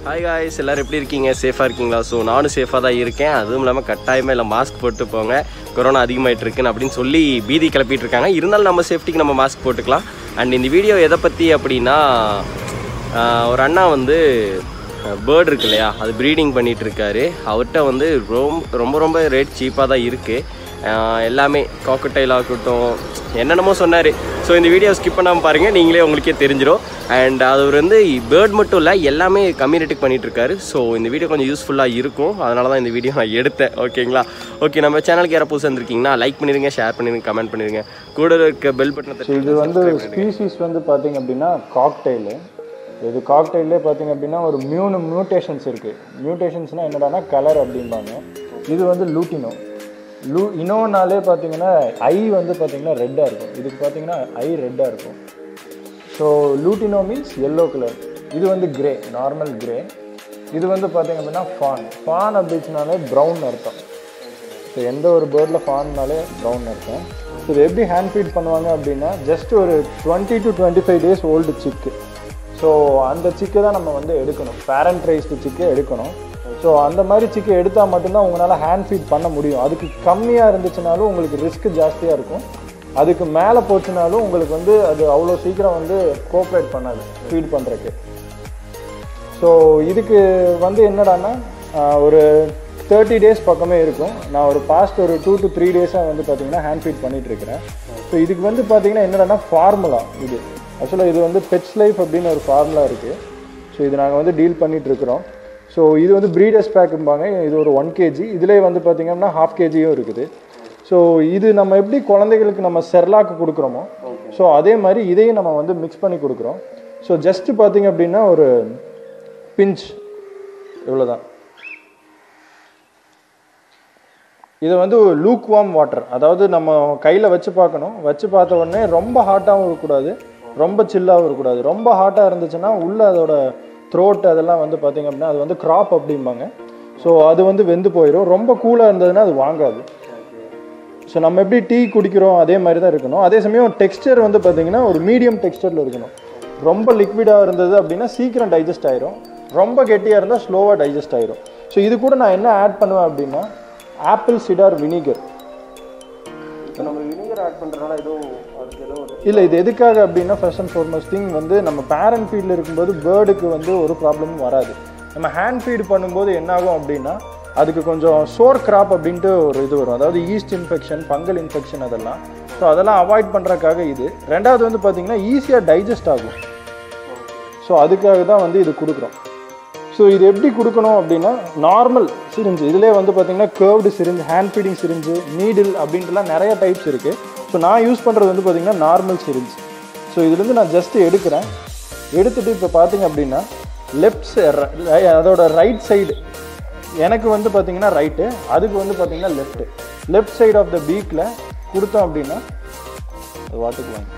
Hi guys எல்லோரும் எப்படி இருக்கீங்க சேஃபாக இருக்கீங்களா ஸோ நானும் சேஃபாக தான் இருக்கேன் அதுவும் இல்லாமல் கட்டாயமாக இல்லை மாஸ்க் போட்டு போங்க கொரோனா அதிகமாயிட்டு இருக்குன்னு அப்படின்னு சொல்லி பீதி கிளப்பிட்டு இருக்காங்க இருந்தாலும் நம்ம சேஃப்டிக்கு நம்ம மாஸ்க் போட்டுக்கலாம் அண்ட் இந்த வீடியோ எதை பற்றி அப்படின்னா ஆஹ், ஒரு அண்ணா வந்து பேர்டு இருக்கு இல்லையா அது ப்ரீடிங் பண்ணிட்டு இருக்காரு அவர்கிட்ட வந்து ரொம்ப ரொம்ப ரொம்ப ரேட் சீப்பாக தான் இருக்குது எல்லாமே காக்கட்டைல் ஆகட்டும் என்னென்னமோ சொன்னார் ஸோ இந்த வீடியோ ஸ்கிப் பண்ணாமல் பாருங்கள் நீங்களே உங்களுக்கே தெரிஞ்சிடும் அண்ட் அவர் வந்து பேர்ட் மட்டும் இல்லை எல்லாமே கம்மி ரேட்டுக்கு பண்ணிட்டு இருக்காரு ஸோ இந்த வீடியோ கொஞ்சம் யூஸ்ஃபுல்லாக இருக்கும் அதனால தான் இந்த வீடியோ நான் எடுத்தேன் ஓகேங்களா ஓகே நம்ம சேனலுக்கு யாராவது புதுசாக இருந்திருக்கீங்கன்னா லைக் பண்ணிடுங்க ஷேர் பண்ணிடுங்க கமெண்ட் பண்ணிடுங்க கூட இருக்க பெல் பட்டனை ஸோ இது வந்து ஸ்பீசிஸ் வந்து பார்த்தீங்க அப்படின்னா காக்டெயிலு இது காக்டெயிலே பார்த்தீங்க அப்படின்னா ஒரு மியூனு மியூட்டேஷன்ஸ் இருக்குது மியூட்டேஷன்ஸ்னால் என்னடானா கலர் அப்படிம்பாங்க இது வந்து லூட்டினோ லூ இனோனாலே பார்த்தீங்கன்னா ஐ வந்து பார்த்தீங்கன்னா ரெட்டாக இருக்கும் இதுக்கு பார்த்தீங்கன்னா ஐ ரெட்டாக இருக்கும் so lutino means yellow colour இது வந்து கிரே நார்மல் கிரே இது வந்து பார்த்தீங்க அப்படின்னா ஃபான் ஃபான் அப்படின்னாலே ப்ரௌன் அர்த்தம் ஸோ எந்த ஒரு பேர்டில் ஃபான்னாலே ப்ரௌன் அர்த்தம் ஸோ இது எப்படி ஹேண்ட் ஃபீட் பண்ணுவாங்க அப்படின்னா ஜஸ்ட் ஒரு twenty to twenty five days old chick so அந்த சிக்கை தான் நம்ம வந்து எடுக்கணும் பேரண்ட் ரைஸ்டு சிக்கை எடுக்கணும் ஸோ அந்த மாதிரி சிக்கை எடுத்தால் மட்டும்தான் உங்களால் ஹேண்ட் ஃபீட் பண்ண முடியும் அதுக்கு கம்மியாக இருந்துச்சுனாலும் உங்களுக்கு ரிஸ்க் ஜாஸ்தியாக இருக்கும் அதுக்கு மேலே போச்சுனாலும் உங்களுக்கு வந்து அது அவ்வளோ சீக்கிரம் வந்து கோஆப்ரேட் பண்ணாது ஃபீட் பண்ணுறதுக்கு ஸோ இதுக்கு வந்து என்னடான்னா ஆஹ், ஒரு தேர்ட்டி டேஸ் பக்கமே இருக்கும் நான் ஒரு பாஸ்ட் ஒரு டூ டு த்ரீ டேஸாக வந்து பார்த்தீங்கன்னா ஹேண்ட் ஃபீட் பண்ணிட்டு இருக்கிறேன் ஸோ இதுக்கு வந்து பார்த்தீங்கன்னா என்னடான்னா ஃபார்முலா இது ஆக்சுவலாக இது வந்து பெட்ஸ் லைஃப் அப்படின்னு ஒரு ஃபார்முலா இருக்குது ஸோ இது நாங்கள் வந்து டீல் பண்ணிட்டு இருக்கிறோம் ஸோ இது வந்து ப்ரீடர்ஸ் பேக்கும்பாங்க இது ஒரு ஒன் கேஜி இதிலே வந்து பார்த்தீங்கன்னா ஹாஃப் கேஜியும் இருக்குது ஸோ இது நம்ம எப்படி குழந்தைகளுக்கு நம்ம செர்லாக்கு கொடுக்குறோமோ ஸோ அதே மாதிரி இதையும் நம்ம வந்து மிக்ஸ் பண்ணி கொடுக்குறோம் ஸோ ஜஸ்ட்டு பார்த்தீங்க அப்படின்னா ஒரு பிஞ்ச் இவ்வளோதான் இது வந்து லூக் வார்ம் வாட்டர் அதாவது நம்ம கையில் வச்சு பார்க்கணும் வச்சு பார்த்த உடனே ரொம்ப ஹாட்டாகவும் இருக்கக்கூடாது ரொம்ப சில்லாகவும் இருக்கக்கூடாது ரொம்ப ஹாட்டாக இருந்துச்சுன்னா உள்ள அதோட த்ரோட் அதெல்லாம் வந்து பார்த்தீங்க அப்படின்னா அது வந்து கிராப் அப்படிம்பாங்க ஸோ அது வந்து வெந்து போயிடும் ரொம்ப கூலாக இருந்ததுன்னா அது வாங்காது ஸோ நம்ம எப்படி டீ குடிக்கிறோம் அதே மாதிரி தான் இருக்கணும் அதே சமயம் டெக்ஸ்டர் வந்து பார்த்தீங்கன்னா ஒரு மீடியம் டெக்ஸ்டரில் இருக்கணும் ரொம்ப லிக்விடாக இருந்தது அப்படின்னா சீக்கிரம் டைஜஸ்ட் ஆயிரும் ரொம்ப கெட்டியாக இருந்தால் ஸ்லோவாக டைஜஸ்ட் ஆயிரும் ஸோ இது கூட நான் என்ன ஆட் பண்ணுவேன் அப்படின்னா ஆப்பிள் சிடார் வினிகர் இப்போ நம்ம வினிகர் ஆட் பண்ணுறதுனால ஏதோ அதுக்கு ஏதோ ஒரு இல்லை இது எதுக்காக அப்படின்னா ஃபர்ஸ்ட் அண்ட் ஃபார்மஸ்ட் திங் வந்து நம்ம பேரண்ட் ஃபீல்டில் இருக்கும்போது பேர்டுக்கு வந்து ஒரு ப்ராப்ளமும் வராது நம்ம ஹேண்ட் ஃபீட் பண்ணும்போது என்ன ஆகும் அப்படின்னா அதுக்கு கொஞ்சம் சோர் கிராப் அப்படின்ட்டு ஒரு இது வரும் அதாவது ஈஸ்ட் இன்ஃபெக்ஷன் ஃபங்கல் இன்ஃபெக்ஷன் அதெல்லாம் ஸோ அதெல்லாம் அவாய்ட் பண்ணுறதுக்காக இது ரெண்டாவது வந்து பார்த்தீங்கன்னா ஈஸியாக டைஜஸ்ட் ஆகும் ஸோ அதுக்காக தான் வந்து இது கொடுக்குறோம் ஸோ இது எப்படி கொடுக்கணும் அப்படின்னா நார்மல் சிரிஞ்சு இதிலே வந்து பார்த்தீங்கன்னா curved syringe hand feeding syringe needle அப்படின்ட்டுலாம் நிறைய டைப்ஸ் இருக்குது ஸோ நான் யூஸ் பண்ணுறது வந்து பார்த்தீங்கன்னா நார்மல் சிரிஞ்சு ஸோ இதுலேருந்து நான் ஜஸ்ட் எடுக்கிறேன் எடுத்துட்டு இப்போ பார்த்தீங்க அப்படின்னா லெஃப்ட் அதோட ரைட் சைடு எனக்கு வந்து பார்த்தீங்கன்னா ரைட்டு அதுக்கு வந்து பார்த்தீங்கன்னா left left side of the பீக்கில் கொடுத்தோம் அப்படின்னா அது வாட்டுக்கு வாங்க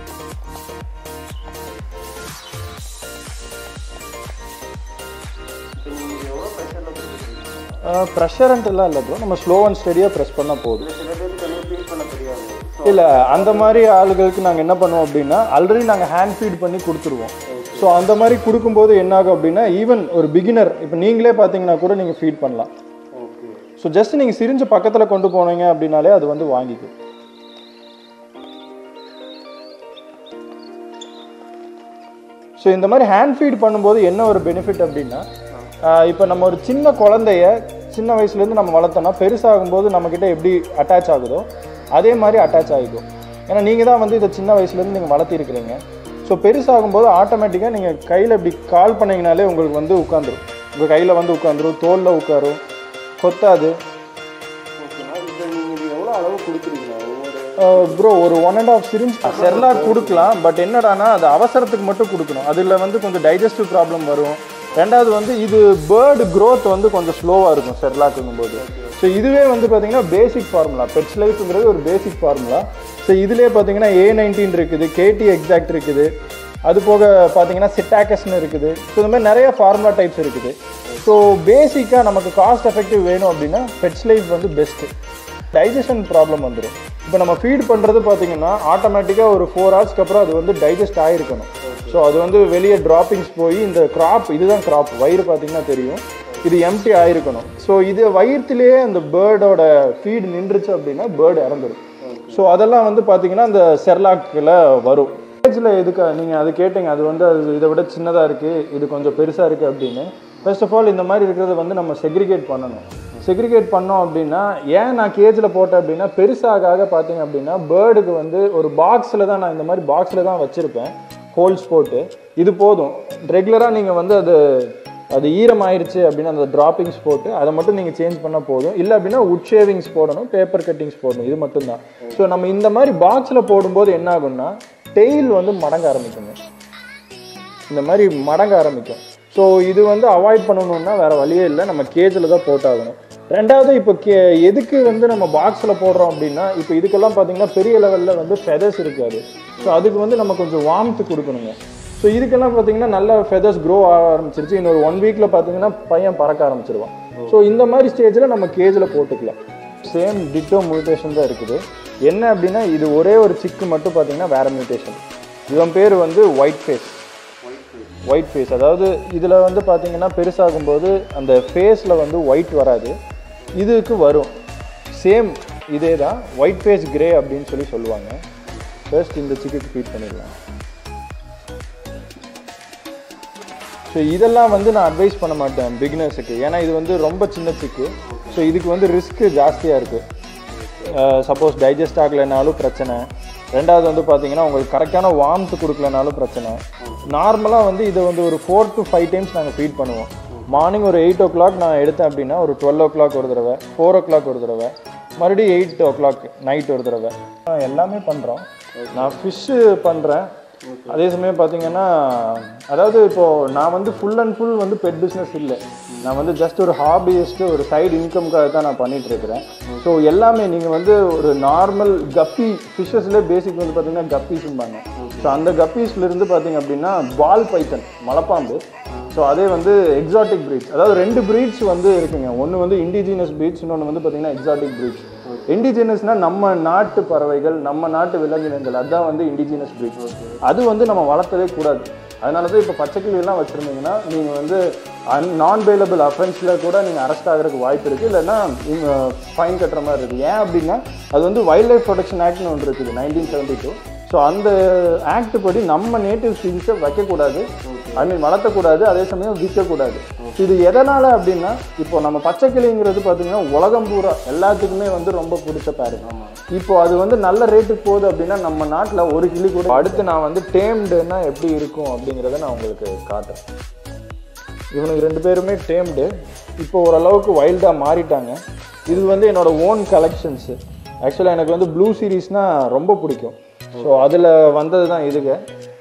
ப்ரெஷரண்ட்லாம் இல்லை ப்ரோ நம்ம ஸ்லோ அண்ட் ஸ்டடியாக ப்ரெஸ் பண்ணால் போதும் சில பேருக்கு தனியாக ஃபீல் பண்ண தெரியாது இல்லை அந்த மாதிரி ஆளுகளுக்கு நாங்கள் என்ன பண்ணுவோம் அப்படின்னா ஆல்ரெடி நாங்கள் ஹேண்ட் ஃபீட் பண்ணி கொடுத்துருவோம் ஸோ அந்த மாதிரி கொடுக்கும்போது என்ன ஆகும் அப்படின்னா ஈவன் ஒரு பிகினர் இப்போ நீங்களே பார்த்தீங்கன்னா கூட நீங்கள் ஃபீட் பண்ணலாம் ஓகே ஸோ ஜஸ்ட் நீங்கள் சிரிஞ்சு பக்கத்தில் கொண்டு போனீங்க அப்படின்னாலே அது வந்து வாங்கிக்கும் ஸோ இந்த மாதிரி ஹேண்ட் ஃபீட் பண்ணும்போது என்ன ஒரு பெனிஃபிட் அப்படின்னா இப்போ நம்ம ஒரு சின்ன குழந்தைய சின்ன வயசுலேருந்து நம்ம வளர்த்தோம்னா பெருசாகும்போது நம்மக்கிட்ட எப்படி அட்டாச் ஆகுதோ அதே மாதிரி அட்டாச் ஆகிக்கும் ஏன்னா நீங்கள் தான் வந்து இதை சின்ன வயசுலேருந்து நீங்கள் வளர்த்திருக்கிறீங்க ஸோ பெருசாகும்போது ஆட்டோமேட்டிக்காக நீங்கள் கையில் இப்படி கால் பண்ணீங்கனாலே உங்களுக்கு வந்து உட்காந்துரும் உங்கள் கையில் வந்து உட்காந்துரும் தோலில் உட்காரும் கொத்தாது ஓகேண்ணா இப்போ நீங்கள் இது எவ்வளோ அளவு கொடுக்குறீங்களா ஒவ்வொரு ப்ரோ ஒரு one and half syringe Cerelac கொடுக்கலாம் பட் என்னடானா அது அவசரத்துக்கு மட்டும் கொடுக்கணும் அதில் வந்து கொஞ்சம் டைஜஸ்டிவ் ப்ராப்ளம் வரும் ரெண்டாவது வந்து இது பேர்டு growth வந்து கொஞ்சம் ஸ்லோவாக இருக்கும் செர்லாக்குங்கும் போது ஸோ இதுவே வந்து பார்த்தீங்கன்னா பேசிக் ஃபார்முலா பெட்ஸ் லைஃப்ங்கிறது ஒரு பேசிக் ஃபார்முலா ஸோ இதுலேயே பார்த்தீங்கன்னா ஏ நைன்டீன் இருக்குது கேடி எக்ஸாக்ட் இருக்குது அது போக பார்த்தீங்கன்னா சிட்டாக்கஸ்னு இருக்குது ஸோ இந்த மாதிரி நிறைய ஃபார்முலா டைப்ஸ் இருக்குது ஸோ பேசிக்காக நமக்கு காஸ்ட் எஃபெக்டிவ் வேணும் அப்படின்னா பெட்ஸ் லைஃப் வந்து பெஸ்ட்டு டைஜஷன் ப்ராப்ளம் வந்துடும் இப்போ நம்ம ஃபீட் பண்ணுறது பார்த்தீங்கன்னா ஆட்டோமேட்டிக்காக ஒரு ஃபோர் ஹவர்ஸ்க்கு அப்புறம் அது வந்து டைஜஸ்ட் ஆகிருக்கணும் ஸோ அது வந்து வெளியே ட்ராப்பிங்ஸ் போய் இந்த கிராப் இதுதான் கிராப் வயிறு பார்த்தீங்கன்னா தெரியும் இது எம்டி ஆயிருக்கணும் ஸோ இது வயிற்றுலேயே அந்த பேர்டோட ஃபீட் நின்றுச்சு அப்படின்னா பேர்டு இறந்துடும் ஸோ அதெல்லாம் வந்து பார்த்தீங்கன்னா அந்த செர்லாக்கில் வரும் ஸ்டேஜில் எதுக்கு நீங்கள் அது கேட்டீங்க அது வந்து அது இதை விட சின்னதாக இருக்குது இது கொஞ்சம் பெருசாக இருக்குது அப்படின்னு ஃபர்ஸ்ட் ஆஃப் ஆல் இந்த மாதிரி இருக்கிறத வந்து நம்ம செக்ரிகேட் பண்ணணும் செக்ரிகேட் பண்ணோம் அப்படின்னா ஏன் நான் கேஜில் போட்டேன் அப்படின்னா பெருசாக ஆக பார்த்தீங்க அப்படின்னா பேர்டுக்கு வந்து ஒரு பாக்ஸில் தான் நான் இந்த மாதிரி பாக்ஸில் தான் வச்சுருப்பேன் ஹோல்ஸ் போட்டு இது போதும் ரெகுலராக நீங்கள் வந்து அது அது ஈரம் ஆயிருச்சு அப்படின்னா அந்த டிராப்பிங்ஸ் போட்டு அதை மட்டும் நீங்கள் சேஞ்ச் பண்ணால் போதும் இல்லை அப்படின்னா உட் ஷேவிங்ஸ் போடணும் பேப்பர் கட்டிங்ஸ் போடணும் இது மட்டும்தான் ஸோ நம்ம இந்த மாதிரி பாக்ஸில் போடும்போது என்ன ஆகும்னா டெய்ல் வந்து மடங்க ஆரம்பிக்குங்க இந்த மாதிரி மடங்க ஆரம்பிக்கும் ஸோ இது வந்து அவாய்ட் பண்ணணும்னா வேற வழியே இல்லை நம்ம கேஜில் தான் போட்டாகணும் ரெண்டாவது இப்போ கே எதுக்கு வந்து நம்ம பாக்ஸில் போடுறோம் அப்படின்னா இப்போ இதுக்கெல்லாம் பார்த்தீங்கன்னா பெரிய லெவலில் வந்து ஃபெதர்ஸ் இருக்காது ஸோ அதுக்கு வந்து நம்ம கொஞ்சம் வார்ம்த்து கொடுக்கணுங்க ஸோ இதுக்கெல்லாம் பார்த்தீங்கன்னா நல்ல ஃபெதர்ஸ் க்ரோ ஆக ஆரம்பிச்சிருச்சு இன்னொரு ஒன் வீக்கில் பார்த்தீங்கன்னா பையன் பறக்க ஆரம்பிச்சிருவான் ஸோ இந்த மாதிரி ஸ்டேஜில் நம்ம கேஜில் போட்டுக்கலாம் சேம் டிட்டோ மியூட்டேஷன் தான் இருக்குது என்ன அப்படின்னா இது ஒரே ஒரு சிக்கு மட்டும் பார்த்தீங்கன்னா வேற மியூட்டேஷன் இவன் பேர் வந்து ஒயிட் ஃபேஸ் ஒயிட் ஃபேஸ் அதாவது இதில் வந்து பார்த்தீங்கன்னா பெருசாகும்போது அந்த ஃபேஸில் வந்து ஒயிட் வராது இதுக்கு வரும் சேம் இதே தான் ஒயிட் ஃபேஸ் கிரே அப்படின்னு சொல்லி சொல்லுவாங்க ஃபர்ஸ்ட் இந்த சிக்குக்கு ஃபீட் பண்ணிடலாம் ஸோ இதெல்லாம் வந்து நான் அட்வைஸ் பண்ண மாட்டேன் பிகினர்ஸுக்கு ஏன்னா இது வந்து ரொம்ப சின்ன சிக்கு ஸோ இதுக்கு வந்து ரிஸ்க்கு ஜாஸ்தியாக இருக்குது சப்போஸ் டைஜஸ்ட் ஆகலைனாலும் பிரச்சனை ரெண்டாவது வந்து பார்த்தீங்கன்னா உங்களுக்கு கரெக்டான வார்ம்த் கொடுக்கலனாலும் பிரச்சனை நார்மலாக வந்து இதை வந்து ஒரு ஃபோர் டு ஃபைவ் டைம்ஸ் நாங்கள் ஃபீட் பண்ணுவோம் மார்னிங் ஒரு எயிட் ஓ கிளாக் நான் எடுத்தேன் அப்படின்னா ஒரு டுவெல் ஓ கிளாக் ஒரு தடவை ஃபோர் ஓ கிளாக் ஒரு தடவை மறுபடியும் எயிட் ஓ கிளாக் நைட் ஒரு தடவை நான் எல்லாமே பண்ணுறோம் நான் ஃபிஷ்ஷு பண்ணுறேன் அதே சமயம் பார்த்தீங்கன்னா அதாவது இப்போது நான் வந்து ஃபுல் அண்ட் ஃபுல் வந்து பெட் பிஸ்னஸ் இல்லை நான் வந்து ஜஸ்ட் ஒரு ஹாபியஸ்ட்டு ஒரு சைடு இன்கம்க்காக தான் நான் பண்ணிட்டு இருக்கிறேன் ஸோ எல்லாமே நீங்கள் வந்து ஒரு நார்மல் கப்பி ஃபிஷ்ஷஸ்லேயே பேசிக் வந்து பார்த்தீங்கன்னா கப்பீஸும்பாங்க ஸோ அந்த கப்பீஸ்லேருந்து பார்த்தீங்க அப்படின்னா பால் பைத்தன் மலைப்பாம்பு ஸோ அதே வந்து எக்ஸாட்டிக் பிரீட்ஸ் அதாவது ரெண்டு பிரீட்ஸ் வந்து இருக்குங்க ஒன்று வந்து இண்டிஜினஸ் பிரீட்ஸ் இன்னொன்று வந்து பார்த்தீங்கன்னா எக்ஸாட்டிக் பிரீட்ஸ் இண்டிஜினஸ்னா நம்ம நாட்டு பறவைகள் நம்ம நாட்டு விலங்கினங்கள் அதுதான் வந்து இண்டிஜினஸ் பிரீட்ஸ் அது வந்து நம்ம வளர்த்தவே கூடாது அதனால தான் இப்போ பச்சைக்கிளியெல்லாம் வச்சுருந்தீங்கன்னா நீங்கள் வந்து அன் நான் பெயிலபிள் அஃபென்ஸில் கூட நீங்கள் அரெஸ்ட் ஆகிறதுக்கு வாய்ப்பு இருக்குது இல்லைன்னா ஃபைன் கட்டுற மாதிரி இருக்குது ஏன் அப்படின்னா அது வந்து வைல்ட் லைஃப் ப்ரொடெக்ஷன் ஆக்ட்னு ஒன்று இருக்குது நைன்டீன் செவன்ட்டி டூ ஸோ அந்த ஆக்ட் படி நம்ம நேட்டிவ் ஸ்பீஸை வைக்கக்கூடாது ஐ மீன் வளர்த்தக்கூடாது அதே சமயம் விற்கக்கூடாது இது எதனால் அப்படின்னா இப்போ நம்ம பச்சைக்கிளிங்கிறது பார்த்தீங்கன்னா உலகம் பூரா எல்லாத்துக்குமே வந்து ரொம்ப பிடிச்ச பேரு இப்போ அது வந்து நல்ல ரேட்டுக்கு போகுது அப்படின்னா நம்ம நாட்டில் ஒரு கிளி கூட அடுத்து நான் வந்து டேம்டுன்னா எப்படி இருக்கும் அப்படிங்கிறத நான் உங்களுக்கு காட்டுறேன் இவனுக்கு ரெண்டு பேருமே டேம்டு இப்போ ஓரளவுக்கு வைல்டாக மாறிட்டாங்க இது வந்து என்னோட ஓன் கலெக்ஷன்ஸு ஆக்சுவலாக எனக்கு வந்து ப்ளூ சீரீஸ்னால் ரொம்ப பிடிக்கும் ஸோ அதில் வந்தது தான் இதுங்க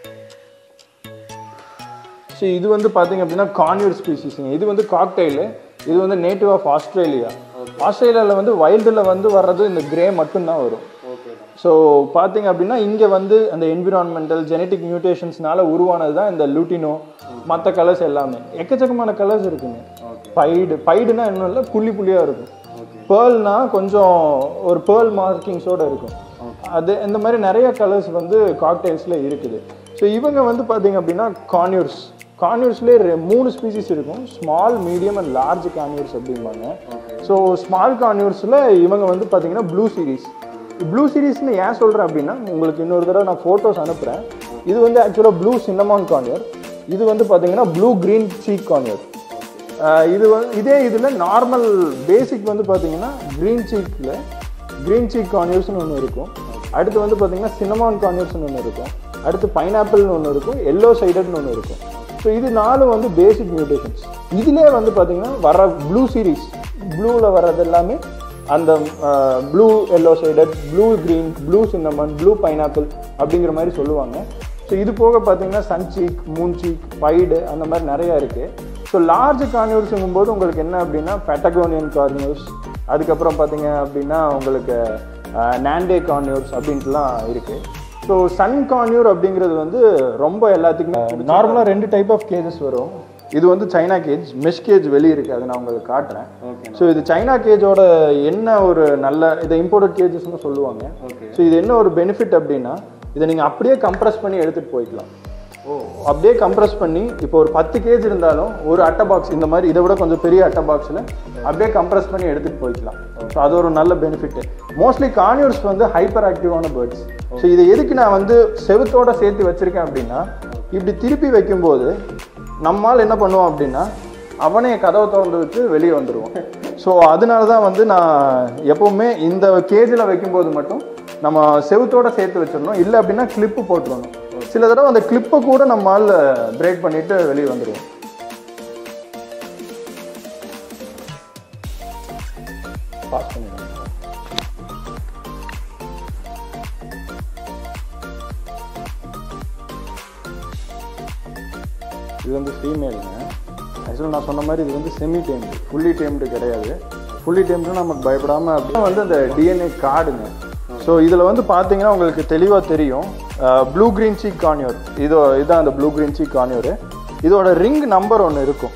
ஸோ இது வந்து பார்த்தீங்க அப்படின்னா கான்யூர் ஸ்பீசிஸுங்க இது வந்து காக்டைலு இது வந்து நேட்டிவ் ஆஃப் ஆஸ்திரேலியா ஆஸ்திரேலியாவில் வந்து வைல்டில் வந்து வர்றது இந்த கிரே மட்டும்தான் வரும் ஸோ பார்த்தீங்க அப்படின்னா இங்கே வந்து அந்த என்விரான்மெண்டல் ஜெனட்டிக் மியூட்டேஷன்ஸ்னால உருவானது தான் இந்த லூட்டினோ மற்ற கலர்ஸ் எல்லாமே எக்கச்சக்கமான கலர்ஸ் இருக்குங்க பைடு பைடுனா இன்னும் இல்லை புள்ளி புள்ளியாக இருக்கும் பேர்ல்னா கொஞ்சம் ஒரு பேர்ல் மார்க்கிங்ஸோட இருக்கும் அது இந்த மாதிரி நிறைய கலர்ஸ் வந்து காக்டைல்ஸில் இருக்குது ஸோ இவங்க வந்து பார்த்தீங்க அப்படின்னா கான்யூர்ஸ் கான்யூர்ஸ்லேயே மூணு ஸ்பீசிஸ் இருக்கும் small medium and large conures அப்படிம்பாங்க ஸோ ஸ்மால் கான்யூர்ஸில் இவங்க வந்து பார்த்தீங்கன்னா ப்ளூ சீரீஸ் ப்ளூ சீரீஸ்னு ஏன் சொல்கிறேன் அப்படின்னா உங்களுக்கு இன்னொரு தடவை நான் ஃபோட்டோஸ் அனுப்புகிறேன் இது வந்து ஆக்சுவலாக ப்ளூ சின்னமான் கான்யூர் இது வந்து பார்த்தீங்கன்னா ப்ளூ க்ரீன் சீக் கான்யூர் இது வந்து இதே இதில் நார்மல் பேசிக் வந்து பார்த்தீங்கன்னா க்ரீன் சீக்கில் க்ரீன் சீக் கான்யூர்ஸ்னு ஒன்று இருக்கும் அடுத்து வந்து பார்த்தீங்கன்னா சின்னமான் கான்யூர்ஸ்னு ஒன்று இருக்கும் அடுத்து பைனாப்பிள்னு ஒன்று இருக்கும் எல்லோ சைடட்னு ஒன்று இருக்கும் ஸோ இது நாலும் வந்து பேசிக் மியூட்டேஷன்ஸ் இதிலே வந்து பார்த்தீங்கன்னா வர ப்ளூ சீரீஸ் ப்ளூவில் வர்றது எல்லாமே அந்த blue yellow sided blue green blue cinnamon blue pineapple அப்படிங்கிற மாதிரி சொல்லுவாங்க ஸோ இது போக பார்த்தீங்கன்னா சன்சீக் மூன்சீக் பைடு அந்த மாதிரி நிறையா இருக்குது ஸோ லார்ஜ் கார்னியூர்ஸுங்கும் போது உங்களுக்கு என்ன அப்படின்னா பெட்டகோனியன் கார்னியூர்ஸ் அதுக்கப்புறம் பார்த்தீங்க அப்படின்னா உங்களுக்கு நாண்டே கார்னியூர்ஸ் அப்படின்ட்டுலாம் இருக்குது ஸோ சன் கார்னியூர் அப்படிங்கிறது வந்து ரொம்ப எல்லாத்துக்குமே நார்மலாக ரெண்டு டைப் ஆஃப் கேஜஸ் வரும் இது வந்து சைனா கேஜ் மெஷ் கேஜ் வெளியே இருக்குது அதை நான் உங்களுக்கு காட்டுறேன் ஓகே ஸோ இது சைனா கேஜோட என்ன ஒரு நல்ல இதை இம்போர்ட்டட் கேஜஸ்னு சொல்லுவாங்க ஓகே ஸோ இது என்ன ஒரு பெனிஃபிட் அப்படின்னா இதை நீங்கள் அப்படியே கம்ப்ரஸ் பண்ணி எடுத்துகிட்டு போய்க்கலாம் ஓ அப்படியே கம்ப்ரஸ் பண்ணி இப்போ ஒரு பத்து கேஜ் இருந்தாலும் ஒரு அட்டை பாக்ஸ் இந்த மாதிரி இதை விட கொஞ்சம் பெரிய அட்டை பாக்ஸில் அப்படியே கம்ப்ரஸ் பண்ணி எடுத்துகிட்டு போய்க்கலாம் ஸோ அது ஒரு நல்ல பெனிஃபிட் மோஸ்ட்லி கான்யூர்ஸ் வந்து ஹைப்பர் ஆக்டிவான பேர்ட்ஸ் ஸோ இதை எதுக்கு நான் வந்து செவுத்தோட சேர்த்து வச்சிருக்கேன் அப்படின்னா இப்படி திருப்பி வைக்கும்போது நம்மால் என்ன பண்ணுவோம் அப்படின்னா அவனே கதவை திறந்து வச்சு வெளியே வந்துடுவோம் ஸோ அதனால தான் வந்து நான் எப்போவுமே இந்த கேஜில் வைக்கும்போது மட்டும் நம்ம செவுத்தோட சேர்த்து வச்சிடணும் இல்லை அப்படின்னா கிளிப்பு போட்டுருணும் சில தடவை அந்த கிளிப்பை கூட நம்மால் பிரேக் பண்ணிட்டு வெளியே வந்துடுவோம் பாஸ் பண்ணிடுவோம் இது வந்து ஃபீமேலுங்க ஆக்சுவலாக நான் சொன்ன மாதிரி இது வந்து செமி டேம்டு ஃபுல்லி டேம்டு கிடையாது ஃபுல்லி டேம்டு நமக்கு பயப்படாமல் அப்படின்னா வந்து அந்த டிஎன்ஏ கார்டுங்க ஸோ இதில் வந்து பார்த்தீங்கன்னா உங்களுக்கு தெளிவாக தெரியும் ப்ளூ கிரீன் சீக் கான்யூர் இதோ இதுதான் அந்த ப்ளூ கிரீன் சீக் கான்யூர் இதோட ரிங் நம்பர் ஒன்று இருக்கும்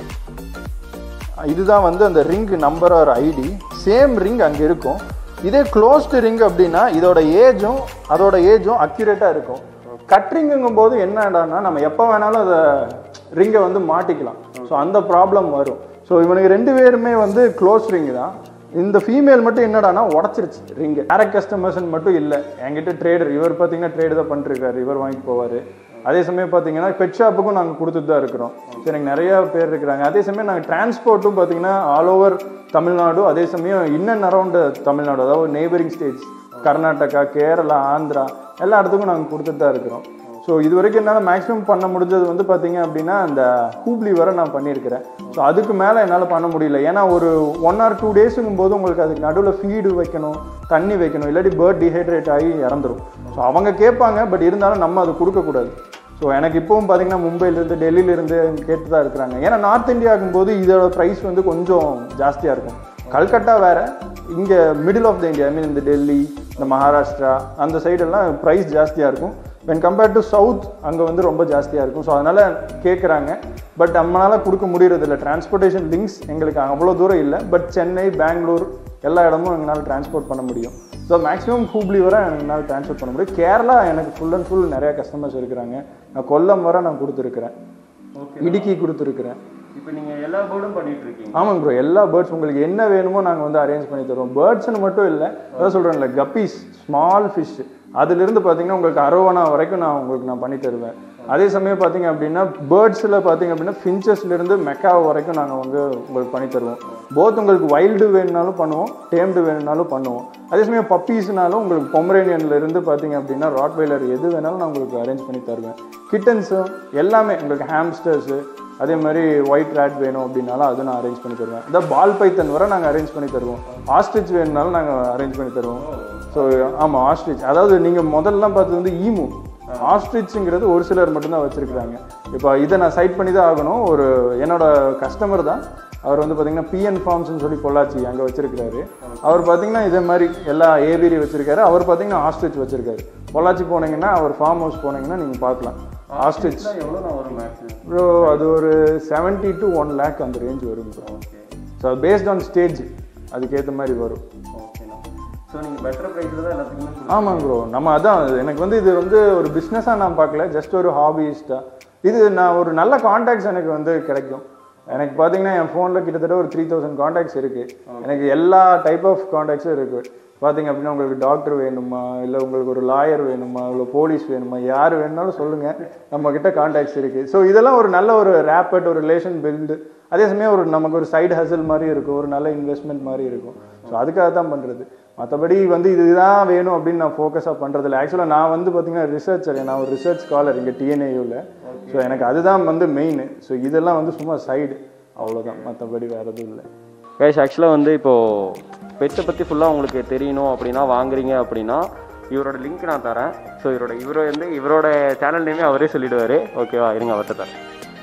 இதுதான் வந்து அந்த ring number or ID same ring அங்கே இருக்கும் இதே க்ளோஸ்டு ரிங் அப்படின்னா இதோட ஏஜும் அதோட ஏஜும் அக்யூரேட்டாக இருக்கும் கட் ரிங்குங்கும் போது என்னடான்னா நம்ம எப்போ வேணாலும் அதை ரிங்கை வந்து மாட்டிக்கலாம் ஸோ அந்த ப்ராப்ளம் வரும் ஸோ இவனுக்கு ரெண்டு பேருமே வந்து க்ளோஸ் ரிங் தான் இந்த ஃபீமேல் மட்டும் என்னடானா உடச்சிருச்சு ரிங்கு டேரக்ட் கஸ்டமர்ஸ் மட்டும் இல்லை என்கிட்ட ட்ரேடர் இவர் பார்த்தீங்கன்னா ட்ரேடு தான் பண்ணிருக்காரு இவர் வாங்கிட்டு போவார் அதே சமயம் பார்த்தீங்கன்னா பெட் ஷாப்புக்கும் நாங்கள் கொடுத்துட்டு தான் இருக்கிறோம் ஸோ எனக்கு நிறைய பேர் இருக்கிறாங்க அதே சமயம் நாங்கள் டிரான்ஸ்போர்ட்டும் பார்த்தீங்கன்னா ஆல் ஓவர் தமிழ்நாடு அதே சமயம் இன்னன் அரௌண்ட் தமிழ்நாடு அதாவது நெய்பரிங் ஸ்டேட்ஸ் கர்நாடகா கேரளா ஆந்திரா எல்லா இடத்துக்கும் நாங்கள் கொடுத்துட்டு தான் இருக்கிறோம் ஸோ இது வரைக்கும் என்னால் மேக்ஸிமம் பண்ண முடிஞ்சது வந்து பார்த்தீங்க அப்படின்னா அந்த ஹூப்ளி வரை நான் பண்ணியிருக்கிறேன் ஸோ அதுக்கு மேலே என்னால் பண்ண முடியல ஏன்னா ஒரு ஒன் ஆர் டூ டேஸுங்கும் போது உங்களுக்கு அதுக்கு நடுவில் ஃபீடு வைக்கணும் தண்ணி வைக்கணும் இல்லாட்டி பேர்ட் டிஹைட்ரேட் ஆகி இறந்துரும் ஸோ அவங்க கேட்பாங்க பட் இருந்தாலும் நம்ம அது கொடுக்கக்கூடாது ஸோ எனக்கு இப்போவும் பார்த்தீங்கன்னா மும்பையிலேருந்து டெல்லியிலேருந்து கேட்டு தான் இருக்கிறாங்க ஏன்னா நார்த் இந்தியாவுக்கும் போது இதோட ப்ரைஸ் வந்து கொஞ்சம் ஜாஸ்தியாக இருக்கும் கல்கட்டா வேற இங்கே middle of the India I mean இந்த டெல்லி இந்த மகாராஷ்டிரா அந்த சைடெல்லாம் ப்ரைஸ் ஜாஸ்தியாக இருக்கும் வென் கம்பேர்ட் டு சவுத் அங்கே வந்து ரொம்ப ஜாஸ்தியாக இருக்கும் ஸோ அதனால் கேட்குறாங்க பட் நம்மளால் கொடுக்க முடியறதில்ல டிரான்ஸ்போர்ட்டேஷன் லிங்க்ஸ் எங்களுக்கு அவ்வளோ தூரம் இல்லை பட் சென்னை பெங்களூர் எல்லா இடமும் எங்களால் டிரான்ஸ்போர்ட் பண்ண முடியும் ஸோ மேக்ஸிமம் ஹூப்ளி வரை என்னால் டிரான்ஸ்போர்ட் பண்ண முடியும் கேரளா எனக்கு ஃபுல் அண்ட் ஃபுல் நிறைய கஸ்டமர்ஸ் இருக்கிறாங்க நான் கொல்லம் வரை நான் கொடுத்துருக்குறேன் ஓகே இடுக்கி கொடுத்துருக்குறேன் இப்போ நீங்கள் எல்லா பேர்டும் பண்ணிட்டு இருக்கீங்க ஆமாங்க ப்ரோ எல்லா பேர்ட்ஸ் உங்களுக்கு என்ன வேணுமோ நாங்கள் வந்து அரேஞ்ச் பண்ணி தருவோம் பேர்ட்ஸ்னு மட்டும் இல்லை அதான் சொல்கிறேன்ல கப்பீஸ் ஸ்மால் ஃபிஷ் அதுலேருந்து பார்த்தீங்கன்னா உங்களுக்கு அரோவனா வரைக்கும் நான் உங்களுக்கு நான் பண்ணி தருவேன் அதே சமயம் பார்த்தீங்க அப்படின்னா பேர்ட்ஸில் பார்த்தீங்க அப்படின்னா ஃபின்ச்சஸ்லேருந்து மெக்கா வரைக்கும் நாங்கள் வந்து உங்களுக்கு பண்ணி தருவோம் போத் உங்களுக்கு வைல்டு வேணுனாலும் பண்ணுவோம் டேம்டு வேணுனாலும் பண்ணுவோம் அதே சமயம் பப்பீஸ்னாலும் உங்களுக்கு பொமரேனியன்ல இருந்து பார்த்தீங்க அப்படின்னா ராட்வைலர் எது வேணாலும் நான் உங்களுக்கு அரேஞ்ச் பண்ணி தருவேன் கிட்டன்ஸும் எல்லாமே உங்களுக்கு ஹாம்ஸ்டர்ஸு அதே மாதிரி ஒயிட் ரேட் வேணும் அப்படின்னாலும் அது நான் அரேஞ்ச் பண்ணி தருவேன் இந்த பால் பைத்தன் வரை நாங்கள் அரேஞ்ச் பண்ணி தருவோம் ஆஸ்ட்ரிச் வேணுனாலும் நாங்கள் அரேஞ்ச் பண்ணி தருவோம் ஸோ ஆமாம் ஆஸ்ட்ரிச் அதாவது நீங்கள் முதல்லாம் பார்த்தது வந்து ஈமு ஆஸ்ட்ரிச்சுங்கிறது ஒரு சிலர் மட்டும்தான் வச்சுருக்குறாங்க இப்போ இதை நான் சைட் பண்ணி தான் ஆகணும் ஒரு என்னோட கஸ்டமர் தான் அவர் வந்து பார்த்தீங்கன்னா பிஎன் ஃபார்ம்ஸ்னு சொல்லி பொள்ளாச்சி அங்கே வச்சிருக்கிறாரு அவர் பார்த்தீங்கன்னா இதே மாதிரி எல்லா ஏபிரி வச்சிருக்காரு அவர் பார்த்தீங்கன்னா ஆஸ்ட்ரிச் வச்சிருக்காரு பொள்ளாச்சி போனீங்கன்னா அவர் ஃபார்ம் ஹவுஸ் போனீங்கன்னா நீங்கள் பார்க்கலாம் ஆஸ்ட்ரிச் எவ்வளோ நான் வரும் மேக்ஸிமம் ப்ரோ அது ஒரு செவன்ட்டி டு ஒன் லேக் அந்த ரேஞ்ச் வரும் bro okay so based on stage அதுக்கேற்ற மாதிரி வரும் ஓகேண்ணா ஸோ நீங்கள் பெட்டர் ப்ரைஸில் தான் எல்லாத்துக்குமே கொடுக்குறீங்க. ஆமாங்க ப்ரோ நம்ம அதான் எனக்கு வந்து இது வந்து ஒரு பிஸ்னஸாக நான் பார்க்கல ஜஸ்ட் ஒரு ஹாபிஸ்ட்டாக இது நான் ஒரு நல்ல காண்டாக்ட்ஸ் எனக்கு வந்து கிடைக்கும் எனக்கு பார்த்தீங்கன்னா என் ஃபோனில் கிட்டத்தட்ட ஒரு த்ரீ தௌசண்ட் காண்டாக்ட்ஸ் இருக்குது எனக்கு எல்லா டைப் ஆஃப் காண்டாக்ட்ஸும் இருக்குது பார்த்தீங்க அப்படின்னா உங்களுக்கு டாக்டர் வேணுமா இல்லை உங்களுக்கு ஒரு லாயர் வேணுமா இல்லை போலீஸ் வேணுமா யார் வேணுனாலும் சொல்லுங்கள் நம்ம கிட்ட காண்டாக்ட்ஸ் இருக்குது ஸோ இதெல்லாம் ஒரு நல்ல ஒரு ரேப்பட் ஒரு ரிலேஷன் பில்டு அதே சமயம் ஒரு நமக்கு ஒரு சைடு ஹசல் மாதிரி இருக்கும் ஒரு நல்ல இன்வெஸ்ட்மெண்ட் மாதிரி இருக்கும் ஸோ அதுக்காக தான் பண்ணுறது மற்றபடி வந்து இதுதான் வேணும் அப்படின்னு நான் ஃபோக்கஸாக பண்ணுறதில்ல ஆக்சுவலாக நான் வந்து பார்த்தீங்கன்னா ரிசர்ச்சர் நான் ஒரு ரிசர்ச் ஸ்காலர் இங்கே டிஎன்ஏயூவில் ஸோ எனக்கு அதுதான் வந்து மெயின் ஸோ இதெல்லாம் வந்து சும்மா சைடு அவ்வளோதான் மற்றபடி வேறு எதுவும் இல்லை கைஸ் ஆக்சுவலாக வந்து இப்போது பெட்டை பற்றி ஃபுல்லாக உங்களுக்கு தெரியணும் அப்படின்னா வாங்குறீங்க அப்படின்னா இவரோட லிங்க் நான் தரேன் ஸோ இவரோட இவரை வந்து இவரோட சேனல் நேமே அவரே சொல்லிடுவார் ஓகேவா இருங்க அவர்கிட்ட தரேன்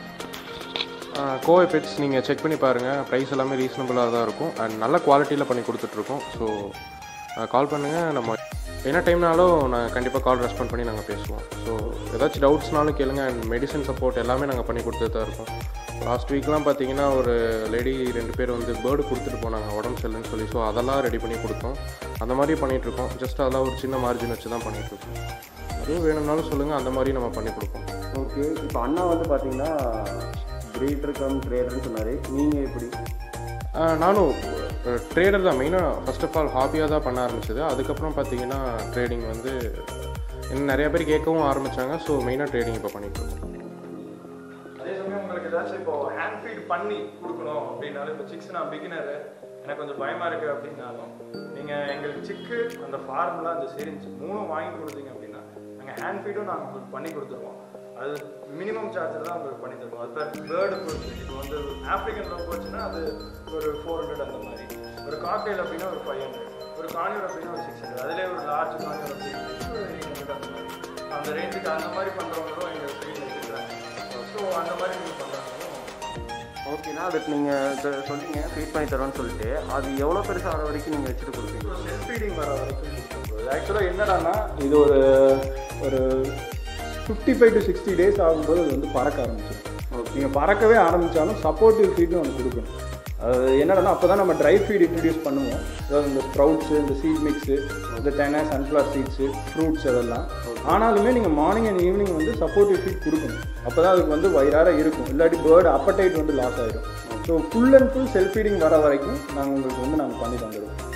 கோவை பெட்ஸ் நீங்கள் செக் பண்ணி பாருங்கள் ப்ரைஸ் எல்லாமே ரீசனபுளாக தான் இருக்கும் அண்ட் நல்ல குவாலிட்டியில் பண்ணி கொடுத்துட்ருக்கோம் ஸோ கால் பண்ணுங்கள் நம்ம என்ன டைம்னாலும் நான் கண்டிப்பாக கால் ரெஸ்பாண்ட் பண்ணி நாங்கள் பேசுவோம் ஸோ ஏதாச்சும் டவுட்ஸ்னாலும் கேளுங்க அண்ட் மெடிசன் சப்போர்ட் எல்லாமே நாங்கள் பண்ணி கொடுத்துட்டு தான் இருக்கோம் லாஸ்ட் வீக்லாம் பார்த்தீங்கன்னா ஒரு லேடி ரெண்டு பேர் வந்து பேர்டு கொடுத்துட்டு போனாங்க உடம்பு சரியில்லைன்னு சொல்லி ஸோ அதெல்லாம் ரெடி பண்ணி கொடுத்தோம் அந்த மாதிரி பண்ணிகிட்ருக்கோம் ஜஸ்ட் அதெல்லாம் ஒரு சின்ன மார்ஜின் வச்சு தான் பண்ணிகிட்ருக்கோம் அதுவும் வேணும்னாலும் சொல்லுங்கள் அந்த மாதிரி நம்ம பண்ணி கொடுப்போம் ஓகே இப்போ அண்ணா வந்து பார்த்தீங்கன்னா ப்ரீடர் கம் ட்ரேடர்னு சொன்னார் நீங்கள் எப்படி ஆஹ் நானும் ட்ரேடர் தான் மெயினாக ஃபர்ஸ்ட் ஆஃப் ஆல் ஹாபியாக தான் பண்ண ஆரம்பிச்சது அதுக்கப்புறம் பார்த்தீங்கன்னா ட்ரேடிங் வந்து இன்னும் நிறைய பேர் கேட்கவும் ஆரம்பித்தாங்க ஸோ மெயினாக ட்ரேடிங் இப்போ பண்ணிட்டு இருக்கோம் அதே சமயம் உங்களுக்கு ஏதாச்சும் இப்போ ஹேண்ட் ஃபீட் பண்ணி கொடுக்கணும் அப்படின்னாலும் இப்போ சிக்ஸ் நான் பிகினரு எனக்கு கொஞ்சம் பயமா இருக்கு அப்படின்னாலும் நீங்க எங்களுக்கு சிக்கு அந்த ஃபார்முலா அந்த சிரிஞ்ச் மூணும் வாங்கி கொடுத்தீங்க அப்படின்னா நாங்கள் ஹேண்ட் ஃபீடும் நாங்கள் உங்களுக்கு பண்ணி கொடுத்துருவோம் அது மினிமம் சார்ஜில் தான் உங்களுக்கு பண்ணி தருவோம் அது பேர் பேர்டு பொறுத்து இப்போ வந்து ஆப்ரிக்கன் லவ் போச்சுன்னா அது ஒரு ஃபோர் ஹண்ட்ரட் அந்த மாதிரி ஒரு காக்டெயில் அப்படின்னா ஒரு ஃபைவ் ஹண்ட்ரட் ஒரு கான்யூர் அப்படின்னா ஒரு சிக்ஸ் ஹண்ட்ரட் அதிலே ஒரு லார்ஜ் கான்யூர் அப்படின்னா ஒரு எயிட் ஹண்ட்ரட் அந்த மாதிரி அந்த ரேஞ்சுக்கு அந்த மாதிரி பண்ணுறவங்களும் எங்கள் சைடில் இருக்கிறாங்க ஸோ அந்த மாதிரி நீங்கள் பண்ணுறாங்களும் ஓகேண்ணா அதுக்கு நீங்கள் சொன்னீங்க ஃபீட் பண்ணி தரோன்னு சொல்லிட்டு அது எவ்வளோ பெருசாக ஆகிற வரைக்கும் நீங்கள் வச்சுட்டு கொடுப்பீங்க செல்ஃப் ஃபீடிங் வர வரைக்கும் ஆக்சுவலாக என்னடான்னா இது ஒரு ஒரு fifty five to sixty days ஆகும்போது அது வந்து பறக்க ஆரம்பிச்சிடும் நீங்கள் பறக்கவே ஆரம்பித்தாலும் சப்போர்ட்டிவ் ஃபீட்னு ஒன்று கொடுக்கணும் அது என்னடனா அப்போ தான் நம்ம ட்ரை ஃபீட் இன்ட்ரடியூஸ் பண்ணுவோம் அதாவது இந்த ஸ்ப்ரவுட்ஸு இந்த சீட் மிக்ஸு இந்த தென்னை சன்ஃப்ளவர் சீட்ஸு ஃப்ரூட்ஸ் அதெல்லாம் ஆனாலுமே நீங்கள் மார்னிங் அண்ட் ஈவினிங் வந்து சப்போர்ட்டிவ் ஃபீட் கொடுக்கணும் அப்போ தான் அதுக்கு வந்து வயிறார இருக்கும் இல்லாட்டி பேர்டு அப்படைட் வந்து லாஸ் ஆகிடும் so full and full self feeding வர வரைக்கும் நாங்கள் உங்களுக்கு வந்து நாங்கள் பண்ணி தந்துடுவோம்